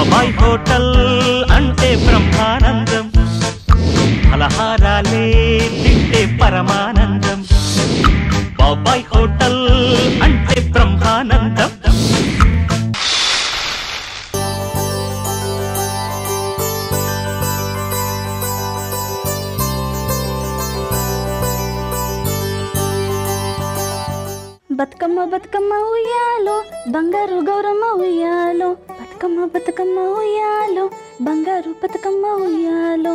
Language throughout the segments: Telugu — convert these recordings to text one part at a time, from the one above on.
బాబాయ్ హోటల్ అంటే బ్రహ్మానందం ఫలహారాలే తింటే పరమానందం బాబాయ్ హోటల్ అంటే బ్రహ్మానందం బతుకమ్మ బతుకమ్మ ఉయ్యాలో బంగారు గౌరమ్మ ఉయ్యాలో బతుకమ్మ బతుకమ్మ ఉయ్యాలో బంగారు బతుకమ్మ ఉయ్యాలో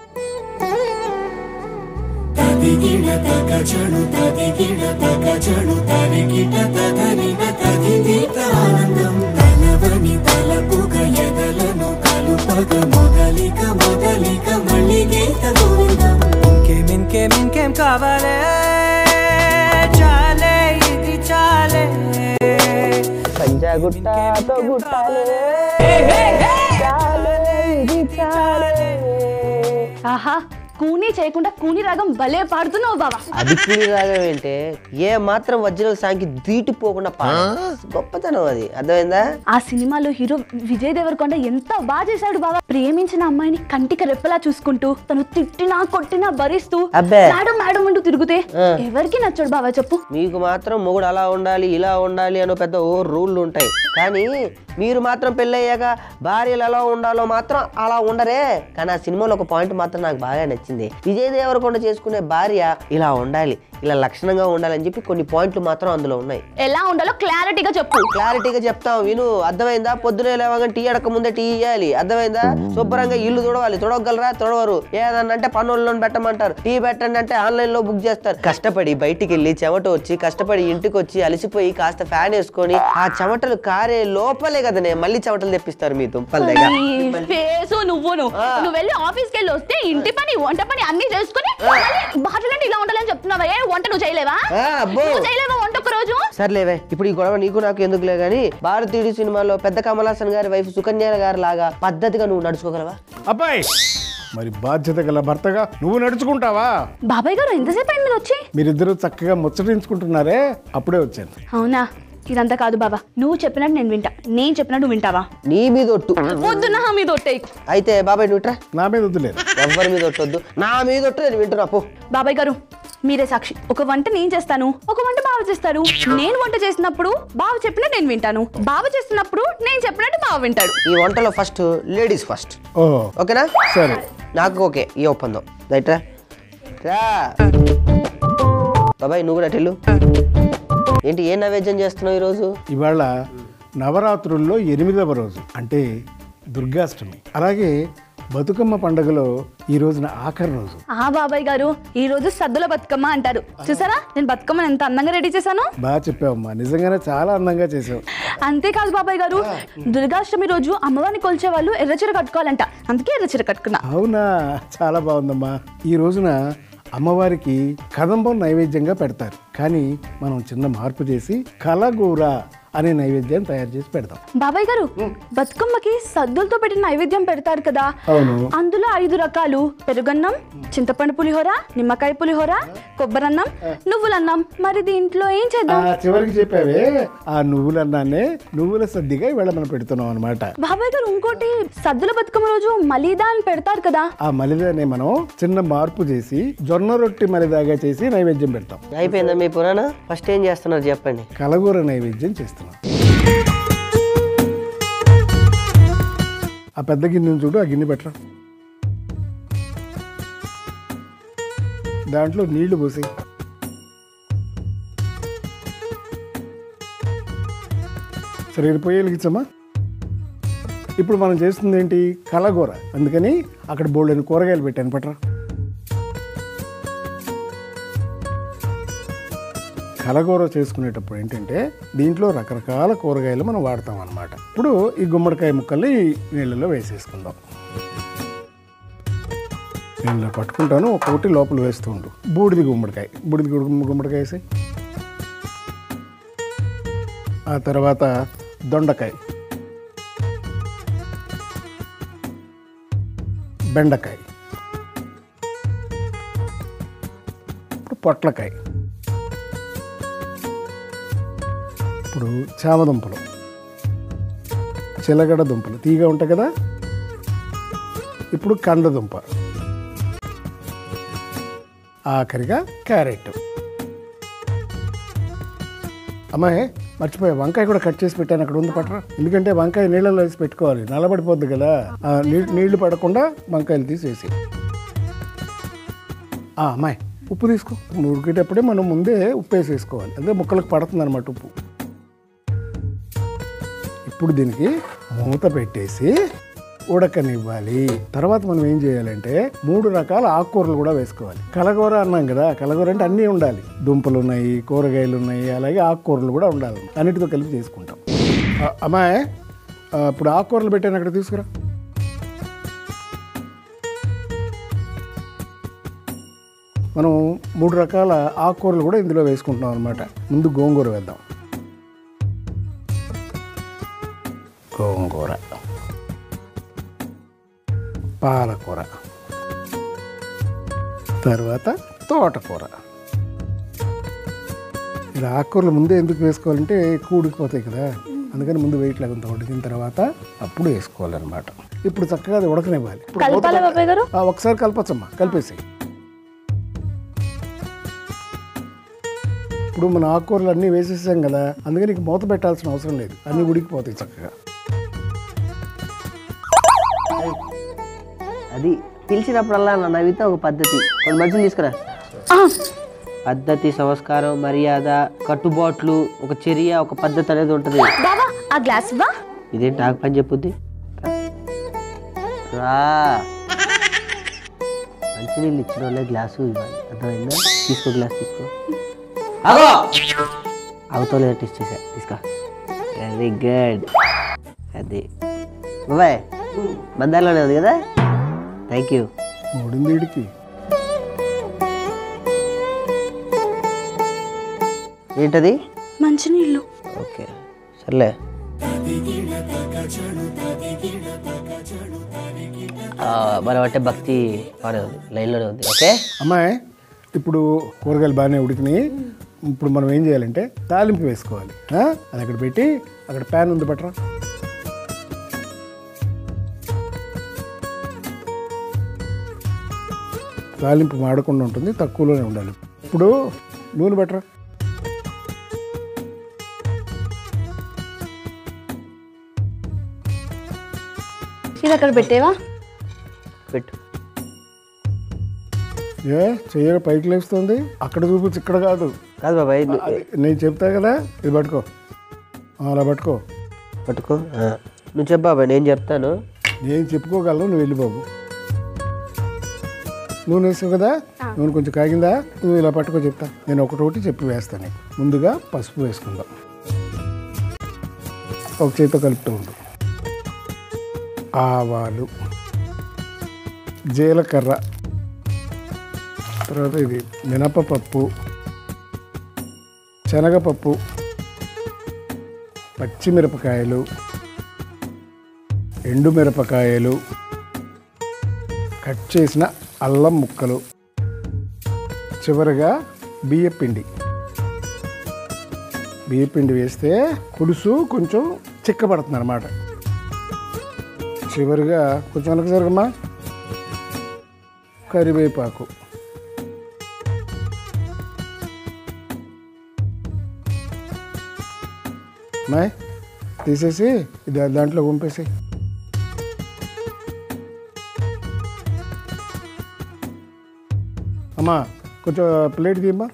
తదిగిడ తగ చెడు తదిగిడ తగ చెడు తరిగిట తదరిన తదిగిట ఆనందం తలవని తలపుగ ఎదలను కలుపగ మొదలిక మొదలిక మళ్ళీ గీత గోవిందం ఇంకేం ఇంకేం ఇంకేం కావాలే చాలే ఇది చాలే పంచగుట్టతో గుట్టాలే చాలే ఇది చాలే ఆహా కూనీ చేయకుండా కూని రాగం భలే పాడుతున్నావు బావా అది కూలి రాగం ఏంటే ఏ మాత్రం వజ్రాల సాంకి దీటిపోకుండా పాడ గొప్పతనం అది అర్థమైందా ఆ సినిమాలో హీరో విజయ్ దేవరకొండ ఎంత బాగా చేశాడు బావా ప్రేమించిన అమ్మాయిని కంటికి రెప్పలా చూసుకుంటూ తను తిట్టినా కొట్టినా భరిస్తూ అబ్బే. మేడం మేడం అంటూ తిరుగుతే ఎవరికి నచ్చాడు బావా చెప్పు మీకు మాత్రం మొగుడు అలా ఉండాలి ఇలా ఉండాలి అనో పెద్ద ఓ రూళ్ళు ఉంటాయి కానీ మీరు మాత్రం పెళ్ళయ్యాక భార్యలు ఎలా ఉండాలో మాత్రం అలా ఉండరే కానీ ఆ సినిమాలో ఒక పాయింట్ మాత్రం నాకు బాగా నచ్చింది విజయ్ దేవరకొండ చేసుకునే భార్య ఇలా ఉండాలి ఇలా లక్షణంగా ఉండాలని చెప్పి కొన్ని పాయింట్లు మాత్రం అందులో ఉన్నాయి ఎలా ఉండాలో క్లారిటీగా చెప్పు క్లారిటీగా చెప్తాం విను అర్థమైందా పొద్దునే లేవగానే టీ అడక ముందే టీ ఇవ్వాలి అర్థమైందా శుభ్రంగా ఇల్లు తుడవాలి తుడవగలరా తుడవరు ఏదన్నా అంటే పనుల్లో పెట్టమంటారు టీ పెట్టండి అంటే ఆన్లైన్ లో బుక్ చేస్తారు కష్టపడి బయటికి వెళ్ళి చెమట వచ్చి కష్టపడి ఇంటికి వచ్చి అలసిపోయి కాస్త ఫ్యాన్ వేసుకొని ఆ చెమటలు కారే లోపలే కదనే మళ్ళీ చెమటలు తెప్పిస్తారు మీ దుంపల దగ్గర ఫేసు నువ్వును నువ్వు వెళ్ళి ఆఫీస్కి వెళ్ళి వస్తే ఇంటి పని వంట పని అన్ని చేసుకుని బాటలంటే ఇలా ఉండాలని చెప్తున్నావా ఏ వంట నువ్వు చేయలేవా ఆ, అబ్బో. నువ్వు చేయలేవా వంట ఒక రోజు సర్లేవే ఇప్పుడు ఈ గొడవ నీకు నాకు ఎందుకులే గానీ భారతీయుడి సినిమాలో పెద్ద కమల్ హాసన్ గారి వైఫ్ సుకన్య గారి లాగా పద్ధతిగా నువ్వు నడుచుకోగలవా అబ్బాయి మరి బాధ్యత గల భర్తగా నువ్వు నడుచుకుంటావా బాబాయ్ గారు ఎంతసేపు అయింది మీరు వచ్చి మీరిద్దరూ చక్కగా ముచ్చటించుకుంటున్నారే అప్పుడే వచ్చాను అవునా ఇదంతా కాదు బాబా నువ్వు చెప్పినట్టు నేను వింటా నేను చెప్పినట్టు నువ్వు వింటావా నీ మీద ఒట్టు వద్దు నా మీద ఒట్టేయ్ అయితే బాబాయ్ నువ్వుట్రా నా మీద వద్దులేదు ఎవ్వరి మీద ఒట్టొద్దు నా మీద ఒట్టు నేను వింటున్నా పో బాబాయ్ గారు మీరే సాక్షి ఒక వంట నేను చేస్తాను ఒక వంట బావ చేస్తారు నేను వంట చేసినప్పుడు బావ చెప్పినట్టు నేను వింటాను బావ చేస్తున్నప్పుడు నేను చెప్పినట్టు బావ వింటాడు ఈ వంటలో ఫస్ట్ లేడీస్ ఫస్ట్ ఓ ఓకేనా సరే నాకు ఓకే ఈ ఒప్పందం రైట్రా రా బాబాయ్ నువ్వు కూడా టెల్లు ఏంటి ఏ నైవేద్యం చేస్తున్నావు ఈరోజు ఇవాళ నవరాత్రుల్లో ఎనిమిదవ రోజు అంటే దుర్గాష్టమి అలాగే బతుకమ్మ పండుగలో ఈ రోజున ఆఖరి రోజు ఆ బాబాయ్ గారు ఈ రోజు సద్దుల బతుకమ్మ అంటారు చూసారా నేను బతుకమ్మని ఎంత అందంగా రెడీ చేశాను బాగా చెప్పావమ్మా నిజంగానే చాలా అందంగా చేసావు అంతేకాదు బాబాయ్ గారు దుర్గాష్టమి రోజు అమ్మవారిని కొలిచే వాళ్ళు ఎర్రచీర కట్టుకోవాలంట అందుకే ఎర్రచీర కట్టుకున్నా అవునా చాలా బాగుందమ్మా ఈ రోజున అమ్మవారికి కదంబం నైవేద్యంగా పెడతారు కానీ మనం చిన్న మార్పు చేసి కలగూర అనే నైవేద్యాన్ని తయారు చేసి పెడతాం బాబాయ్ గారు బతుకమ్మకి సద్దులతో పెట్టిన నైవేద్యం పెడతారు కదా అవును అందులో ఐదు రకాలు పెరుగన్నం చింతపండు పులిహోర నిమ్మకాయ పులిహోర కొబ్బరన్నం నువ్వులన్నం మరి దీంట్లో ఏం ఆ చేద్దాం చివరికి చెప్పావే ఆ నువ్వులన్నానే నువ్వుల సద్దిగా ఇవాళ మనం పెడుతున్నాం అనమాట బాబాయ్ గారు ఇంకోటి సద్దుల బతుకమ్మ రోజు మలీదా అని పెడతారు కదా ఆ మలిదాన్ని మనం చిన్న మార్పు చేసి జొన్న రొట్టి మలిదాగా చేసి నైవేద్యం పెడతాం అయిపోయిందా మీ పురాణ ఫస్ట్ ఏం చేస్తున్నారు చెప్పండి కలగూర నైవేద్యం చేస్తున్నాం ఆ పెద్ద గిన్నెను చూడు ఆ గిన్నె పెట్టరా దాంట్లో నీళ్లు పోసి సరే ఇది పొయ్యి వెలిగించమ్మా ఇప్పుడు మనం చేస్తుంది ఏంటి కలగూర అందుకని అక్కడ బోల్డెని కూరగాయలు పెట్టాను పట్రా కలగూర చేసుకునేటప్పుడు ఏంటంటే దీంట్లో రకరకాల కూరగాయలు మనం వాడతాం అన్నమాట ఇప్పుడు ఈ గుమ్మడికాయ ముక్కల్ని ఈ నీళ్ళలో వేసేసుకుందాం నేను ఇలా పట్టుకుంటాను ఒక్కొక్కటి లోపల వేస్తూ ఉండు బూడిది గుమ్మడికాయ బూడిది గుమ్మ- గుమ్మడికాయ వేసి ఆ తర్వాత దొండకాయ బెండకాయ ఇప్పుడు పొట్లకాయ ఇప్పుడు చామదుంపలు చిలగడ దుంపలు తీగా ఉంటాయి కదా ఇప్పుడు కంద దుంప ఆఖరిగా క్యారెట్ అమ్మాయి మర్చిపోయా వంకాయ కూడా కట్ చేసి పెట్టాను అక్కడ ఉంది పట్టరా ఎందుకంటే వంకాయ నీళ్ళలో వేసి పెట్టుకోవాలి నల్లబడిపోద్ది కదా ఆ నీ- నీళ్లు పడకుండా వంకాయలు తీసేసి ఆ, అమ్మాయి ఉప్పు తీసుకో ఉడికేటప్పుడే మనం ముందే ఉప్పు వేసేసుకోవాలి అదే ముక్కలకు పడుతుంది అనమాట ఉప్పు ఇప్పుడు దీనికి మూత పెట్టేసి ఉడకనివ్వాలి తర్వాత మనం ఏం చేయాలంటే మూడు రకాల ఆకుకూరలు కూడా వేసుకోవాలి కలగూర అన్నాం కదా కలగూర అంటే అన్నీ ఉండాలి దుంపలు ఉన్నాయి కూరగాయలు ఉన్నాయి అలాగే ఆకుకూరలు కూడా ఉండాలి అన్నిటితో కలిపి చేసుకుంటాం ఆ, అమ్మాయి ఆ, ఇప్పుడు ఆకుకూరలు పెట్టాను అక్కడ తీసుకురా మనం మూడు రకాల ఆకుకూరలు కూడా ఇందులో వేసుకుంటున్నాం అనమాట ముందు గోంగూర వేద్దాం గోంగూర పాలకూర తర్వాత తోటకూర ఇలా ఆకుకూరలు ముందే ఎందుకు వేసుకోవాలంటే ఎక్కువ ఉడికిపోతాయి కదా అందుకని ముందు వెయిట్ లేకుండా ఉడికిన తర్వాత అప్పుడు వేసుకోవాలన్నమాట ఇప్పుడు చక్కగా అది ఉడకనివ్వాలి ఇప్పుడు మూత కలపాలా బాబాయ్ గారు ఆ, ఒకసారి కలపచ్చమ్మా కలిపేసి ఇప్పుడు మన ఆకుకూరలు అన్నీ వేసేసాం కదా అందుకని నీకు మూత పెట్టాల్సిన అవసరం లేదు అన్నీ ఉడికిపోతాయి చక్కగా అది పిలిచినప్పుడల్లా నా నవ్వితే ఒక పద్ధతి కొన్ని మనుషులు తీసుకురా ఆ, పద్ధతి సంస్కారం మర్యాద కట్టుబాట్లు ఒక చర్య ఒక పద్ధతి అనేది ఉంటుంది బావా ఆ గ్లాస్ ఇవ్వా ఇదేంటి ఆకు పని చెప్పుద్ది రా మంచినీళ్ళు ఇచ్చిన వాళ్ళే గ్లాసు ఇవ్వాలి అర్థమైందా తీసుకో గ్లాస్ తీసుకో అగో అవతల టెస్ట్ చేసా తీసుకో వెరీ గుడ్ అది బాబాయ్ బందార్లోనే ఉంది కదా థ్యాంక్ యూ మూడింది వీడికి ఏంటది మంచినీళ్ళు ఓకే సర్లే ఆ, మనం అంటే భక్తి బాగానే ఉంది లైన్లోనే ఉంది ఓకే అమ్మాయి ఇప్పుడు కూరగాయలు బాగానే ఉడికినాయి ఇప్పుడు మనం ఏం చేయాలంటే తాలింపు వేసుకోవాలి ఆ? అది అక్కడ పెట్టి అక్కడ ప్యాన్ ఉంది పట్టరా తాలింపు మాడకుండా ఉంటుంది తక్కువలోనే ఉండాలి ఇప్పుడు నూనె పట్టరా ఇది అక్కడ పెట్టేవా పెట్టు ఏ చెయ్యగా పైకి లేస్తుంది అక్కడ చూపించి ఇక్కడ కాదు కాదు బాబాయ్ ను- అది నేను చెప్తా కదా ఇది పట్టుకో ఆ, అలా పట్టుకో పట్టుకో ఆ. నువ్వు చెప్పు బాబాయ్ నేను చెప్తాను నేను చెప్పుకోగలను నువ్వు వెళ్ళి బాబు నూనె వేసావు కదా నూనె కొంచెం కాగిందా నువ్వు ఇలా పట్టుకో చెప్తా నేను ఒకటోటి చెప్పి వేస్తాను నీకు. ముందుగా పసుపు వేసుకుందాం ఒక చేతితో కలుపుతూ ఉండు ఆవాలు జీలకర్ర తర్వాత ఇది మినపపప్పు శనగపప్పు పచ్చిమిరపకాయలు ఎండుమిరపకాయలు కట్ చేసిన అల్లం ముక్కలు చివరగా బియ్యపిండి బియ్యపిండి వేస్తే పులుసు కొంచెం చిక్కబడుతుంది అనమాట చివరిగా కొంచెం వెనక జరగమ్మా కరివేపాకు మాయ్ తీసేసి ఇది దాంట్లో పంపేసి అమ్మా కొంచెం ప్లేట్ తీయమ్మా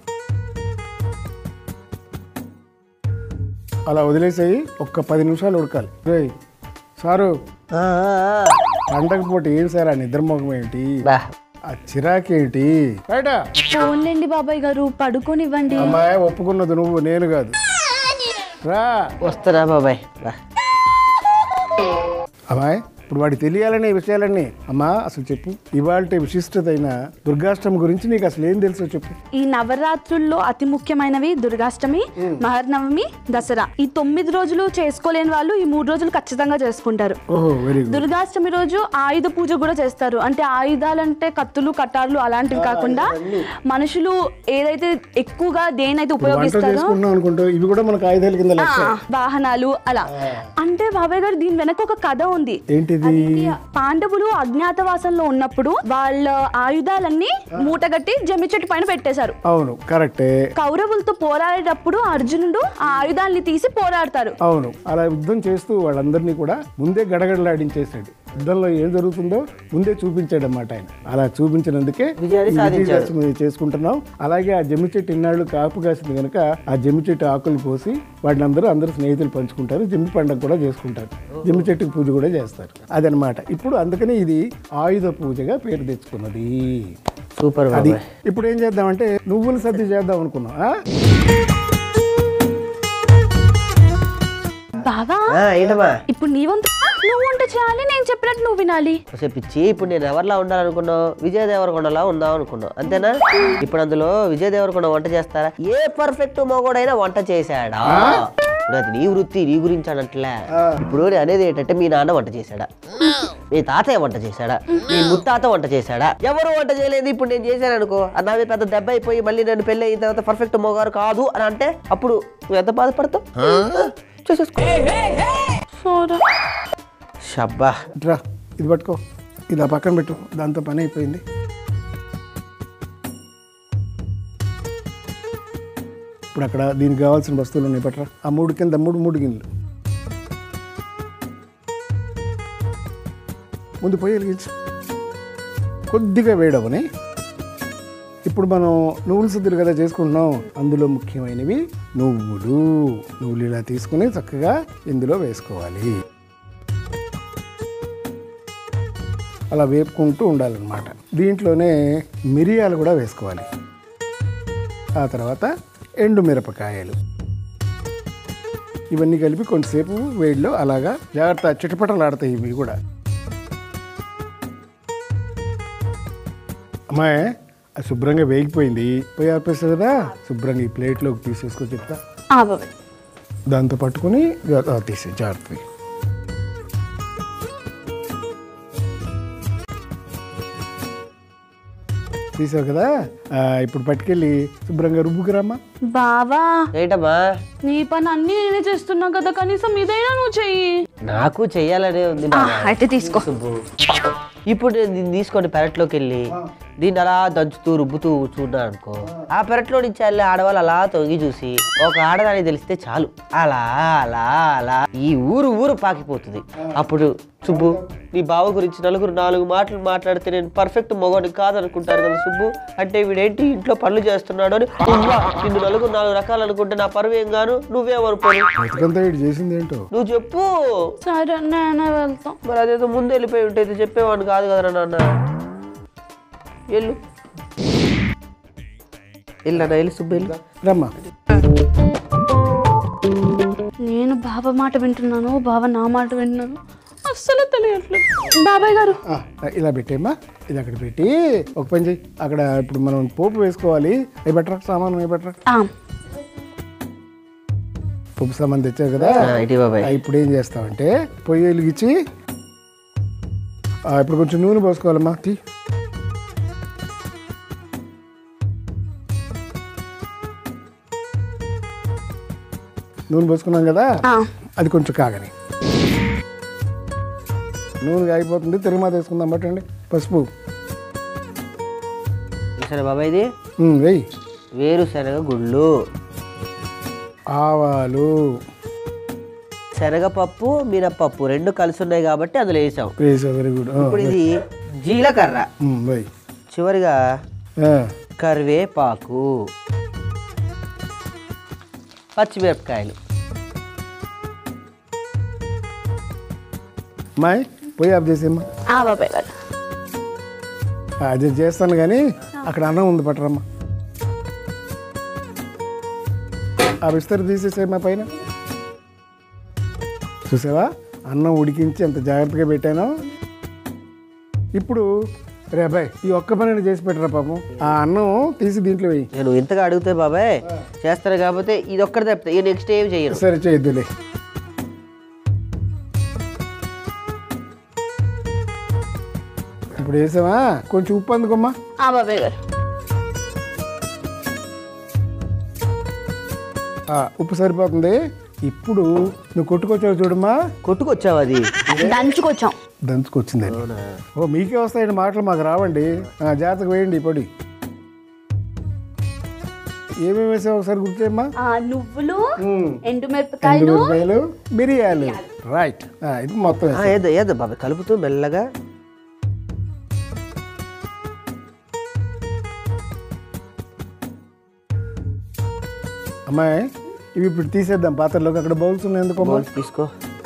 అలా వదిలేసేయి ఒక్క పది నిమిషాలు ఉడకాలి రేయ్ సారు ఆ, ఆ, ఆ. పండగ పూట ఏం సార్ ఆ నిద్రమోగం ఏంటి బా ఆ చిరాకేంటి బయట ఫోన్లేండి బాబాయ్ గారు పడుకోనివ్వండి అమ్మాయి ఒప్పుకున్నది నువ్వు నేను కాదు రా వస్తారా బాబాయ్ బా అమ్మాయి ఇప్పుడు వాడికి తెలియాలనే విషయాలన్నీ అమ్మా అసలు చెప్పు ఇవాళ విశిష్టతైన దుర్గాష్టమి గురించి నీకు అసలు ఏం తెలుసో చెప్పు ఈ నవరాత్రుల్లో అతి ముఖ్యమైనవి దుర్గాష్టమి మహర్నవమి దసరా ఈ తొమ్మిది రోజులు చేసుకోలేని వాళ్ళు ఈ మూడు రోజులు ఖచ్చితంగా చేసుకుంటారు ఓహో వెరీ గుడ్ దుర్గాష్టమి రోజు ఆయుధ పూజ కూడా చేస్తారు అంటే ఆయుధాలంటే కత్తులు కట్టార్లు అలాంటివి కాకుండా మనుషులు ఏదైతే ఎక్కువగా దేనైతే వంట ఉపయోగిస్తారో చేసుకుంటున్నాం అనుకుంటా ఇవి కూడా మనకు ఆయుధాల కింద ఆ, లెక్క వాహనాలు అలా అంటే బాబాయ్ గారు దీని వెనక ఒక కథ ఉంది ఏంటిది పాండవులు అజ్ఞాతవాసంలో ఉన్నప్పుడు వాళ్ళ ఆయుధాలన్నీ మూటగట్టి జమ్మి చెట్టు పైన పెట్టేశారు అవును కరెక్టే కౌరవులతో పోరాడేటప్పుడు అర్జునుడు ఆ ఆయుధాన్ని తీసి పోరాడతారు అవును అలా యుద్ధం చేస్తూ వాళ్ళందరినీ కూడా ముందే గడగడలాడించేసాడు యుద్ధంలో ఏం జరుగుతుందో ముందే చూపించాడు అన్నమాట ఆయన అలా చూపించినందుకే విజయాన్ని ఈ సాధించాడు. విజయదశమి చేసుకుంటున్నాం అలాగే ఆ జమ్మి చెట్టు ఇన్నాళ్ళు కాపు కాసింది కనుక ఆ జమ్మి చెట్టు ఆకులు పోసి వాటిని అందరూ అందరూ స్నేహితులు పంచుకుంటారు జమ్మి పండుగ కూడా చేసుకుంటారు జమ్మి చెట్టుకి పూజ కూడా చేస్తారు అదనమాట ఇప్పుడు అందుకనే ఇది ఆయుధ పూజగా పేరు తెచ్చుకున్నది సూపర్ అది బాబాయ్ ఇప్పుడు ఏం చేద్దామంటే నువ్వుల సద్ది చేద్దాం అనుకున్నాం ఆ? బావా ఆ, ఏంటమ్మా ఇప్పుడు నీ వంతు నువ్వు వంట చేయాలి నేను చెప్పినట్టు నువ్వు వినాలి ఒకసేపు ఇచ్చి ఇప్పుడు నేను ఎవరిలా ఉండాలనుకున్నావు విజయ దేవరకొండలా ఉందాం అనుకున్నావు అంతేనా ఇప్పుడు అందులో విజయ దేవరకొండ వంట చేస్తారా ఏ పర్ఫెక్ట్ మగోడైనా వంట చేశాడా ఇప్పుడు అది నీ వృత్తి నీ గురించి అనట్లే ఇప్పుడు నేను అనేది ఏంటంటే మీ నాన్న వంట చేశాడా మీ తాతయ్య వంట చేశాడా మీ ముత్తాత వంట చేశాడా ఎవరు వంట చేయలేదు ఇప్పుడు నేను చేశాను అనుకో అది నా మీద పెద్ద దెబ్బ అయిపోయి మళ్ళీ నేను పెళ్ళి అయిన తర్వాత పర్ఫెక్ట్ మోగారు కాదు అని అంటే అప్పుడు నువ్వు ఎంత బాధపడతావు చేసేసుకో షబ్బా ఇట్రా ఇది పట్టుకో ఇది ఆ పక్కన పెట్టు దాంతో పని అయిపోయింది ఇప్పుడు అక్కడ దీనికి కావాల్సిన వస్తువులు ఉన్నాయి పట్రా ఆ మూడు కింద మూడు మూడు గిన్నెలు ముందు పొయ్యి వెలిగించు కొద్దిగా వేడవని ఇప్పుడు మనం నువ్వుల సుద్దులు కదా చేసుకుంటున్నాం అందులో ముఖ్యమైనవి నువ్వులు నువ్వులు ఇలా తీసుకుని చక్కగా ఇందులో వేసుకోవాలి అలా వేపుకుంటూ ఉండాలన్నమాట దీంట్లోనే మిరియాలు కూడా వేసుకోవాలి ఆ తర్వాత ఎండు మిరపకాయలు ఇవన్నీ కలిపి కొంతసేపు వేడిలో అలాగా జాగ్రత్త చిటపటలాడతాయి ఇవి కూడా అమ్మాయి అది శుభ్రంగా వేగిపోయింది పోయి ఆపేస్తుంది కదా శుభ్రంగా ఈ ప్లేట్లోకి తీసేసుకో చెప్తా ఆ బాబాయ్ దాంతో పట్టుకుని తీసే జాగ్రత్త తీసావు కదా ఆ, ఇప్పుడు పట్టుకెళ్ళి శుభ్రంగా రుబ్బుకురామ్మా బావా ఏంటమ్మా నీ పని అన్ని నేనే చేస్తున్నా కదా కనీసం ఇదైనా నువ్వు చెయ్యి నాకు చెయ్యాలనే ఉంది ఆ, బాబా. అయితే తీసుకో సుబ్బు. ఇప్పుడు నేను దీన్ని తీసుకొని పెరట్లోకి వెళ్ళి దీన్ని అలా దంచుతూ రుబ్బుతూ చూడ్డా అనుకో ఆ పెరట్లో నుంచి వెళ్ళి ఆడవాళ్ళు అలా తొంగి చూసి ఒక ఆడదానికి తెలిస్తే చాలు అలా అలా అలా ఈ ఊరు ఊరు పాకిపోతుంది అప్పుడు సుబ్బు నీ బావ గురించి నలుగురు నాలుగు మాటలు మాట్లాడితే నేను పర్ఫెక్ట్ మొగోని కాదనుకుంటారు కదా సుబ్బు అంటే వీడేంటి ఇంట్లో పనులు చేస్తున్నాడు అని ఉవ్వా, నిన్ను నలుగురు నాలుగు రకాలు అనుకుంటే నా పరువు ఏం గాను నువ్వేమనుకోను బతుకంతా వీడు చేసింది ఏంటో నువ్వు చెప్పు సరే నేనే వెళ్తాం మరి అదేదో ముందు వెళ్ళిపోయి ఉంటే ఇది చెప్పేవాడిని కాదు కదరా నాన్న వెళ్ళు వెళ్ళన్నా వెళ్ళి సుబ్బు వెళ్ళు రమ్మా నేను బావ మాట వింటున్నాను బావ నా మాట వింటున్నాను అస్సలు తెలియట్లేదు బాబాయ్ గారు ఆ, ఇలా పెట్టేమ్మా ఇది అక్కడ పెట్టి ఒక పని చెయ్యి అక్కడ ఇప్పుడు మనం పోపు వేసుకోవాలి అవి పెట్టరా సామాను అవి పెట్టరా ఆ, పోపు సామాన్ తెచ్చావు కదా ఆ, ఇటీ బాబాయ్ ఆ, ఇప్పుడు ఏం చేస్తామంటే పొయ్యి వెలిగించి ఆ, ఇప్పుడు కొంచెం నూనె పోసుకోవాలమ్మా తీ నూనె పోసుకున్నాం కదా ఆ, అది కొంచెం కాగని నూనె కాగిపోతుంది తిరుగుమాత వేసుకుందాం బట్టండి పసుపు సరే బాబాయ్ ఇది ఉమ్, వెయ్యి వేరుశనగ గుళ్ళు ఆవాలు శనగపప్పు మినపప్పు రెండు కలిసి ఉన్నాయి కాబట్టి అందులో వేసాం వేసా వెరీ గుడ్ ఇప్పుడు ఇది జీలకర్ర వెయ్యి చివరిగా ఆ, కరివేపాకు పచ్చిమిరపకాయలు అమ్మాయి పోయి ఆఫ్ చేసేమ్మా ఆ బాబాయ్ గారు అది చేస్తాను కానీ అక్కడ అన్నం ఉంది పట్టరమ్మా ఆ విస్తరి తీసేసేమ్మా పైన చూసావా అన్నం ఉడికించి ఎంత జాగ్రత్తగా పెట్టానో ఇప్పుడు రే అబ్బాయి ఈ ఒక్క పని చేసి పెట్టరా పాపం ఆ అన్నం తీసి దీంట్లో వేయి నేను ఇంతగా అడిగితే బాబాయ్ చేస్తాను కాకపోతే ఇది ఒక్కటి తప్పితే ఈ నెక్స్ట్ ఏం చేయను సరే చేయొద్దులే ఇప్పుడు వేసావా కొంచెం ఉప్పు అందుకోమ్మా ఆ బాబాయ్ గారు ఆ, ఉప్పు సరిపోతుంది ఇప్పుడు నువ్వు కొట్టుకొచ్చావు చూడమ్మా కొట్టుకొచ్చావు అది దంచుకొచ్చాం దంచుకొచ్చిందండి ఓ మీకే వస్తాయండి మాటలు మాకు రావండి ఆ, జాగ్రత్తగా వేయండి ఈ పొడి ఏమేమి వేసావు ఒకసారి గుర్తేమ్మా ఆ, నువ్వులు మ్మ్. ఎండుమిరపకాయలు ఎండుమిరపకాయలు మిరియాలు రైట్ ఆ, ఇది మొత్తం ఆ, వేసేయ్. ఏదో ఏదో బాబాయ్ కలుపుతూ మెల్లగా అమ్మాయి ఇవి ఇప్పుడు తీసేద్దాం పాత్రలోకి అక్కడ బౌల్స్ ఉన్నాయి ఎందుకు అమ్మా? బౌల్స్ తీసుకో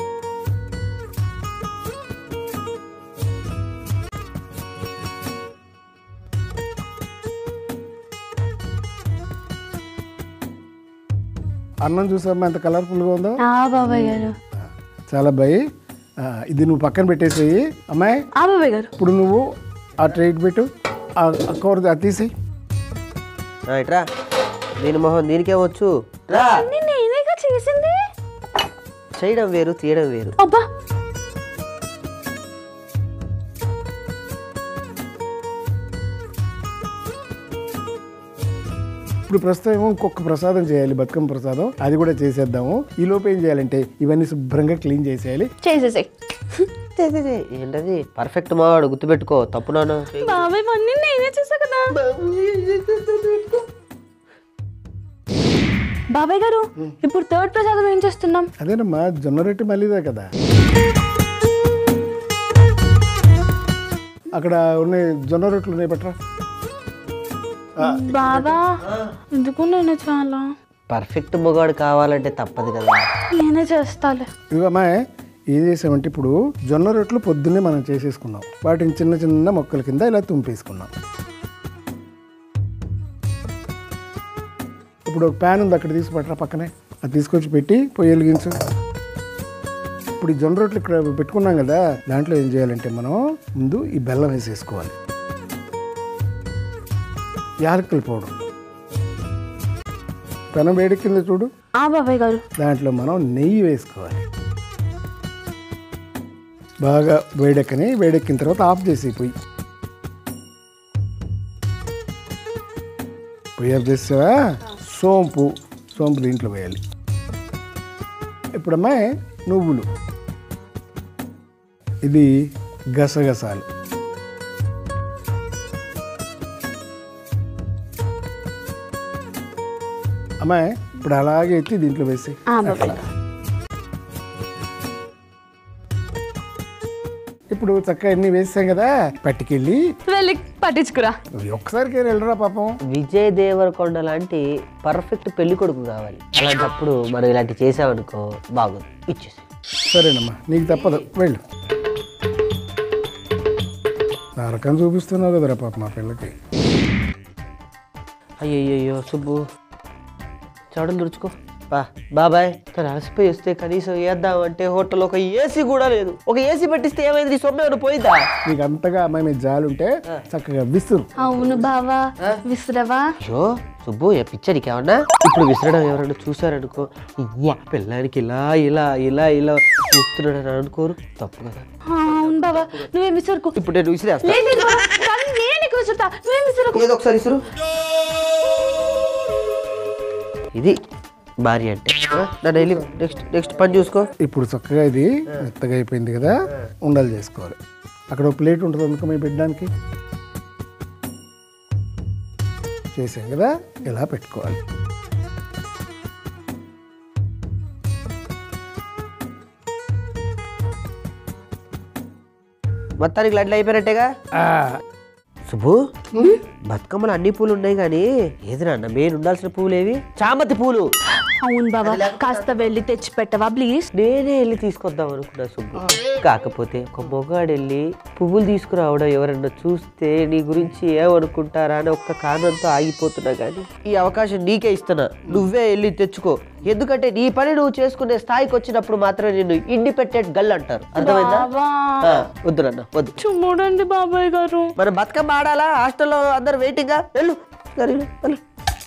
అన్నం చూసామ్మా ఎంత కలర్ఫుల్గా ఉందో ఆ బాబాయ్ గారు చాలా బాయ్ ఆ, ఇది నువ్వు పక్కన పెట్టేసేయి అమ్మాయి ఆ బాబాయ్ గారు ఇప్పుడు నువ్వు ఆ ట్రైట్ పెట్టు ఆ ఆ కూర అది తీసేయి ఆ, ఇట్రా దీని మొహం దీనికే వచ్చు రా అన్నీ నేనేగా చేసింది చేయడం వేరు తీయడం వేరు అబ్బా ఇప్పుడు ప్రస్తుతం ఏమో ఇంకొక ప్రసాదం చేయాలి బతుకమ్మ ప్రసాదం అది కూడా చేసేద్దాము ఈ లోపు ఏం చేయాలంటే ఇవన్నీ శుభ్రంగా క్లీన్ చేసేయాలి చేసేసాయి తే, తే, తే. ఏంటది పర్ఫెక్ట్ మావాడు గుర్తుపెట్టుకో తప్పు నాన్న బాబాయ్ అన్నీ నేనే చేసా కదా బాబాయ్ గారు ఇప్పుడు థర్డ్ ప్రసాదం ఏం చేస్తున్నాం అదేనమ్మా జొన్న రొట్టె మళ్ళీదే కదా అక్కడ ఉన్నాయి జొన్న రొట్టెలు ఉన్నాయి పట్రా బాబా ఎందుకు నేను చాలా పర్ఫెక్ట్ మొగాడు కావాలంటే తప్పదు కదా నేనే చేస్తాలే ఇదిగో అమ్మాయి ఏం చేసామంటే ఇప్పుడు జొన్న రొట్టెలు పొద్దున్నే మనం చేసేసుకున్నాం వాటిని చిన్న చిన్న మొక్కల కింద ఇలా తుంపేసుకున్నాం ఇప్పుడు ఒక ప్యాన్ ఉంది అక్కడ తీసి పట్టరా పక్కనే అది తీసుకొచ్చి పెట్టి పొయ్యి వెలిగించు ఇప్పుడు ఈ జొన్న రొట్టెలు ఇక్కడ పెట్టుకున్నాం కదా దాంట్లో ఏం చేయాలంటే మనం ముందు ఈ బెల్లం వేసేసుకోవాలి యాలకుల పౌడర్ పెనం వేడెక్కింది చూడు ఆ బాబాయ్ గారు దాంట్లో మనం నెయ్యి వేసుకోవాలి బాగా వేడెక్కని వేడెక్కిన తర్వాత ఆఫ్ చేసి పొయ్యి పొయ్యి ఆఫ్ చేసావా సోంపు సోంపు దీంట్లో వేయాలి ఇప్పుడు అమ్మాయి నువ్వులు ఇది గసగసాలు అమ్మాయి ఇప్పుడు అలాగే ఎత్తి దీంట్లో వేసి ఆ బాబాయ్ గారు ఇప్పుడు చక్కగా అన్ని వేసాం కదా పట్టుకెళ్ళి వెళ్ళి పట్టించుకురా ఒక్కసారికి వెళ్ళరా పాపం విజయ్ దేవరకొండ లాంటి పర్ఫెక్ట్ పెళ్లి కొడుకు కావాలి అలాంటప్పుడు మనం ఇలాంటి చేసామనుకో బాగుంది ఇచ్చేసి సరేనమ్మా నీకు తప్పదు వెళ్ళు నరకం చూపిస్తున్నావు కదరా పాప మా పిల్లకి అయ్యయ్యో సుబ్బు చెడలు తుడుచుకో బా బాబాయ్ తను అలసిపోయి వస్తే కనీసం వేద్దామంటే హోటల్ ఒక ఏసీ కూడా లేదు ఒక ఏసీ పెట్టిస్తే ఏమైంది సొమ్ము ఏమైనా పోయిందా నీకు అంతగా అమ్మాయి మీద జాలి ఉంటే చక్కగా విసురు అవును బావా విసిరవా అయ్యో సుబ్బు ఏ పిచ్చరికి ఏమన్నా ఇప్పుడు విసరడం ఎవరైనా చూసారనుకో ఇవ్వ పిల్లానికి ఇలా ఇలా ఇలా ఇలా చూస్తున్నాడు అని అనుకోరు తప్పు కదా ఆ, అవును బావా నువ్వేం విసురుకు ఇప్పుడు నేను విసిరేస్తా లేదు లేదు బావా, కానీ నేను నీకు విసురుతా నువ్వేం విసురుకు ఏదో ఒకసారి విసురు ఇది భార్య అంటే ఆ, నన్ను వెళ్ళి నెక్స్ట్ నెక్స్ట్ పని చూసుకో ఇప్పుడు చక్కగా ఇది మెత్తగా అయిపోయింది కదా ఉండలు చేసుకోవాలి అక్కడ ఒక ప్లేట్ ఉంటుంది అందుకు మేము పెట్టడానికి చేసాం కదా ఇలా పెట్టుకోవాలి మొత్తానికి లడ్లు అయిపోయినట్టేగా ఆ, సుబ్బు బతుకమ్మలు అన్ని పూలు ఉన్నాయి కానీ ఏది నాన్న మెయిన్ ఉండాల్సిన పూలు ఏవి చామంతి పూలు అవును బాబా కాస్త వెళ్ళి తెచ్చి పెట్టవా ప్లీజ్ నేనే వెళ్ళి తీసుకొద్దాం అనుకున్నా సుబ్బు కాకపోతే ఒక మొగాడు వెళ్ళి పువ్వులు తీసుకురావడం ఎవరన్నా చూస్తే నీ గురించి ఏమనుకుంటారా అని ఒక్క కారణంతో ఆగిపోతున్నా కానీ ఈ అవకాశం నీకే ఇస్తున్నా నువ్వే వెళ్ళి తెచ్చుకో ఎందుకంటే నీ పని నువ్వు చేసుకునే స్థాయికి వచ్చినప్పుడు మాత్రమే నిన్ను ఇండిపెండెంట్ గల్ అంటారు అర్థమైందా బావా. ఆ, వద్దు నాన్న వద్దు చూడండి బాబాయ్ గారు మన బతుకమ్మ ఆడాలా హాస్టల్లో అందరు వెయిటింగ్ వెళ్ళు సరే, వెళ్ళు, వెళ్ళు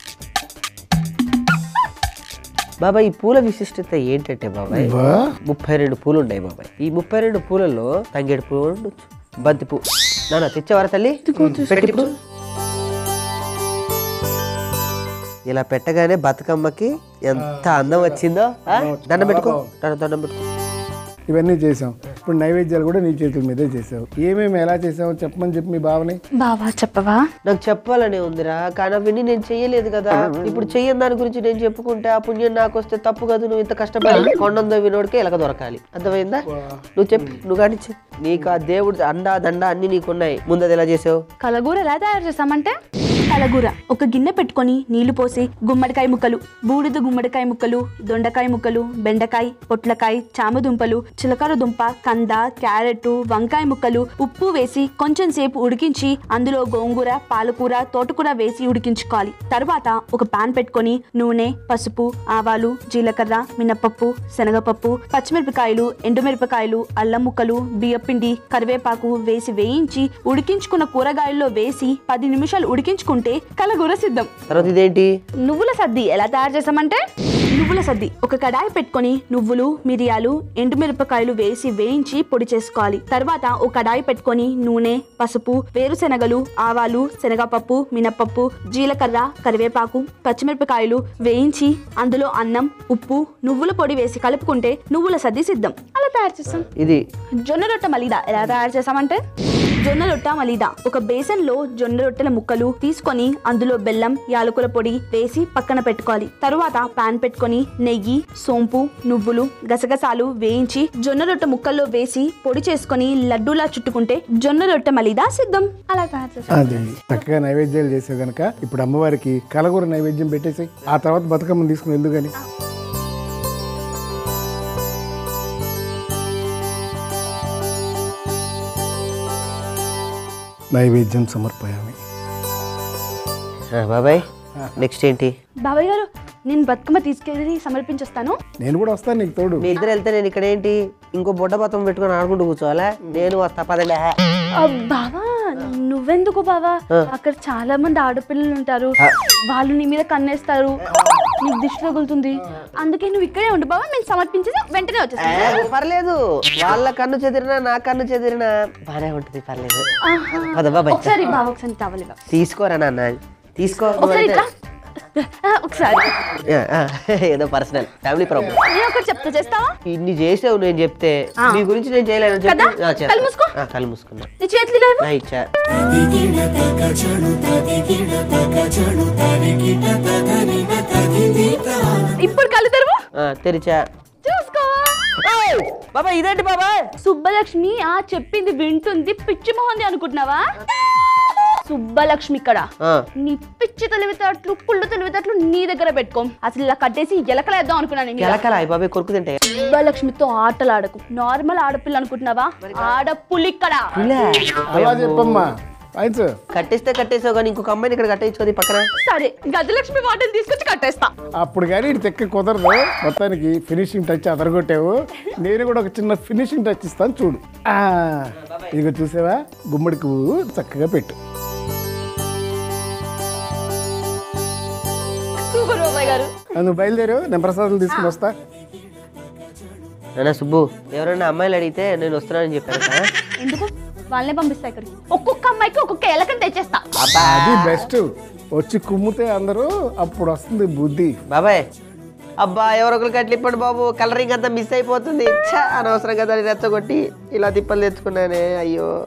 బాబాయ్ ఈ పూల విశిష్టత ఏంటంటే బాబాయ్ బా ముప్పై రెండు పూలు ఉన్నాయి బాబాయ్ ఈ ముప్పై రెండు పూలలో తంగేడు పువ్వు ఉండొచ్చు బంతి పువ్వు నాన్న తెచ్చేవారా తల్లి పెట్టి ఇప్పుడు. ఇలా పెట్టగానే బతుకమ్మకి ఎంత అందం వచ్చిందో ఆ? దండం పెట్టుకో దండం- దండం పెట్టుకో ఇవన్నీ చేసాం ఇప్పుడు నైవేద్యాలు కూడా నీ చేతుల మీదే చేసావు ఏమేమి ఎలా చేసావు చెప్పమని చెప్పి మీ బావని బావా చెప్పవా నాకు చెప్పాలనే ఉందిరా కానీ అవన్నీ నేను చెయ్యలేదు కదా ఇప్పుడు చెయ్యని దాని గురించి నేను చెప్పుకుంటే ఆ పుణ్యం నాకు వస్తే తప్పు కదా నువ్వు ఇంత కష్టపడి కొండందో వినోడికే ఇలాగ దొరకాలి అర్థమైందా నువ్వు చెప్పు నువ్వు కానీ చెప్పు. నీకు ఆ దేవుడు అండా దండ అన్ని నీకున్నాయి ముందు అది ఎలా చేసావు కలగూర ఎలా తయారు చేసామంటే కలగూర ఒక గిన్నె పెట్టుకొని నీళ్లు పోసి గుమ్మడికాయ ముక్కలు బూడిద గుమ్మడికాయ ముక్కలు దొండకాయ ముక్కలు బెండకాయ పొట్లకాయ చామదుంపలు చిలకర దుంప కంద క్యారెట్ వంకాయ ముక్కలు ఉప్పు వేసి కొంచెం సేపు ఉడికించి అందులో గోంగూర పాలకూర తోటకూర వేసి ఉడికించుకోవాలి తర్వాత ఒక పాన్ పెట్టుకొని నూనె పసుపు ఆవాలు జీలకర్ర మినపప్పు శనగపప్పు పచ్చిమిరపకాయలు ఎండుమిరపకాయలు అల్లం ముక్కలు బియ్యపిండి కరివేపాకు వేసి వేయించి ఉడికించుకున్న కూరగాయల్లో వేసి పది నిమిషాలు ఉడికించుకుంటే కలగూర సిద్ధం తర్వాత ఇదేంటి నువ్వుల సద్ది ఎలా తయారు చేసామంటే నువ్వుల సద్ది ఒక కడాయి పెట్టుకొని నువ్వులు మిరియాలు ఎండుమిరపకాయలు వేసి వేయించి పొడి చేసుకోవాలి తర్వాత ఒక కడాయి పెట్టుకొని నూనె పసుపు వేరుశెనగలు ఆవాలు శనగపప్పు మినపప్పు జీలకర్ర కరివేపాకు పచ్చిమిరపకాయలు వేయించి అందులో అన్నం ఉప్పు నువ్వుల పొడి వేసి కలుపుకుంటే నువ్వుల సద్ది సిద్ధం అలా తయారు చేస్తాం ఇది జొన్న రొట్టె మలీదా ఎలా తయారు చేసామంటే జొన్న రొట్టె మలీదా ఒక బేసన్ లో జొన్న రొట్టెల ముక్కలు తీసుకొని అందులో బెల్లం యాలకుల పొడి వేసి పక్కన పెట్టుకోవాలి తరువాత పాన్ పెట్టుకొని నెయ్యి సోంపు నువ్వులు గసగసాలు వేయించి జొన్న రొట్టె ముక్కల్లో వేసి పొడి చేసుకొని లడ్డూలా చుట్టుకుంటే జొన్న రొట్టె మలీదా సిద్ధం అలా తయారు చేస్తాం అది చక్కగా నైవేద్యాలు చేసావు గనక ఇప్పుడు అమ్మవారికి కలగూర నైవేద్యం పెట్టేసి ఆ తర్వాత బతుకమ్మని తీసుకుని ఎందుకని నైవేద్యం సమర్పయామి ఆ, బాబాయ్ నెక్స్ట్ ఏంటి బాబాయ్ గారు నేను బతుకమ్మ తీసుకెళ్ళి సమర్పించేస్తాను నేను కూడా వస్తాను నీకు తోడు మీ ఇద్దరు వెళ్తే నేను ఇక్కడ ఏంటి ఇంకో బొడ్డ బతం పెట్టుకొని ఆడుకుంటూ కూర్చోవాలా నేను వస్తా పదండి ఆ, బావా నువ్వెందుకు బావా అక్కడ చాలా మంది ఆడపిల్లలు ఉంటారు వాళ్ళు నీ మీద కన్నేస్తారు నీకు దిష్టి తగులుతుంది అందుకే నువ్వు ఇక్కడే ఉండు బావా నేను సమర్పించేసి వెంటనే వచ్చేస్తాను ఏ, పర్లేదు వాళ్ళ కన్ను చెదిరినా నా కన్ను చెదిరినా బానే ఉంటది పర్లేదు పద బాబాయ్ ఒకసారి బావ ఒకసారి టవల్ ఇవ్వ తీసుకోరా నాన్న తీసుకో ఒకసారి ఇట్లా ఆ, ఒకసారి ఆ, ఆ, ఏదో పర్సనల్ ఫ్యామిలీ ప్రాబ్లం నేను ఒకటి చెప్తా చేస్తావా ఇన్ని చేసావు నేను చెప్తే ఆ. మీ గురించి నేను చేయలేను చెప్పు కదా? ఆ, చేస్తా. కళ్ళు మూసుకో. ఆ, కళ్ళు మూసుకున్నా నీ చేతులు లేవు నా ఇచ్చా తదిగిడ తగ చణు తదిగిడ తగ చణు తరిగిట తదనిన తదిగిట ఇప్పుడు కళ్ళు తెరువు ఆ, తెరిచా చూసుకో ఏయ్, బాబాయ్ ఇదేంటి బాబాయ్ సుబ్బలక్ష్మి ఆ చెప్పింది వింటుంది పిచ్చి మొహంది అనుకుంటున్నావా సుబ్బలక్ష్మి ఇక్కడ ఆ, నీ పిచ్చి తెలివితేటలు పుల్లు తెలివితేటలు నీ దగ్గర పెట్టుకో అసలు ఇలా కట్టేసి ఎలకలేద్దాం అనుకున్నాను నేను. ఎలకలా ఈ బాబాయ్ కొరుకు తింటే సుబ్బలక్ష్మితో ఆటలు ఆడకు నార్మల్ ఆడపిల్ల అనుకుంటున్నావా ఆడపులి ఇక్కడ ఇలా. అలా చెప్పమ్మా థ్యాంక్స్ కట్టేస్తే కట్టేసావు కానీ ఇంకొక అమ్మాయిని ఇక్కడ కట్టేయచ్చు పక్కన సరే గజలక్ష్మి వాటిని తీసుకొచ్చి కట్టేస్తా అప్పుడు కానీ ఇటు తెక్క కుదరదు మొత్తానికి ఫినిషింగ్ టచ్ అదరగొట్టావు నేను కూడా ఒక చిన్న ఫినిషింగ్ టచ్ ఇస్తాను చూడు ఆ, ఇదిగో చూసావా గుమ్మడి పువ్వు చక్కగా పెట్టు సూపర్ బాబాయ్ గారు ఆ, నువ్వు బయలుదేరు నేను ప్రసాదాలు తీసుకుని వస్తా నాన్న సుబ్బు ఎవరైనా అమ్మాయిలు అడిగితే నేను వస్తున్నానని చెప్పాను కదా ఎందుకు వాళ్ళనే పంపిస్తా ఇక్కడికి ఒక్కొక్క అమ్మాయికి ఒక్కొక్క ఎలకని తెచ్చేస్తా అది బెస్ట్ వచ్చి కుమ్మితే అందరూ అప్పుడు వస్తుంది బుద్ధి బాబాయ్ అబ్బా ఎవరొకరు కట్లు ఇప్పండి బాబు కలరింగ్ అంతా మిస్ అయిపోతుంది ఛ, అనవసరంగా దాన్ని రెచ్చగొట్టి ఇలా తిప్పలు తెచ్చుకున్నానే అయ్యో